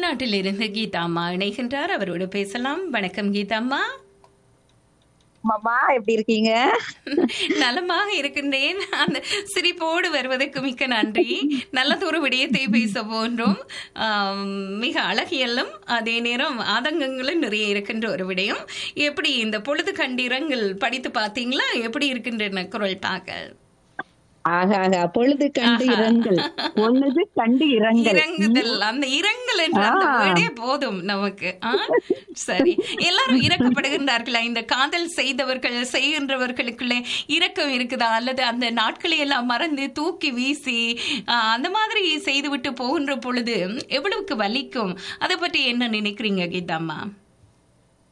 வெளிநாட்டிலிருந்து கீதாம்மா இணைகின்றார் அவரோடு பேசலாம் வணக்கம் கீதாம்மா மாமா எப்படி இருக்கீங்க நலமாக இருக்கின்றேன் அந்த சிரிப்போடு வருவதற்கு மிக்க நன்றி நல்லதொரு விடயத்தை பேச போன்றோம் ஆம், மிக அழகியலும் அதே நேரம் ஆதங்கங்களும் நிறைய இருக்கின்ற ஒரு விடயம் எப்படி இந்த பொழுது கண்டிரங்கள் படித்து பார்த்தீங்களா எப்படி இருக்கின்றன குரல் தாக்கல் ஆக ஆக பொழுது கண்டு இரங்கல் பொழுது கண்டு இரங்கல் இறங்குதல் அந்த இரங்கல் என்ற அந்த ஆ. வேர்டே போதும் நமக்கு ஆ? சரி எல்லாரும் இறக்கப்படுகின்றார்களா இந்த காதல் செய்தவர்கள் செய்கின்றவர்களுக்குள்ளே இரக்கம் இருக்குதா அல்லது அந்த நாட்களை எல்லாம் மறந்து தூக்கி வீசி ஆ, அந்த மாதிரி செய்துவிட்டு போகின்ற பொழுது எவ்வளவுக்கு வலிக்கும் அதை பற்றி என்ன நினைக்கிறீங்க கீதாம்மா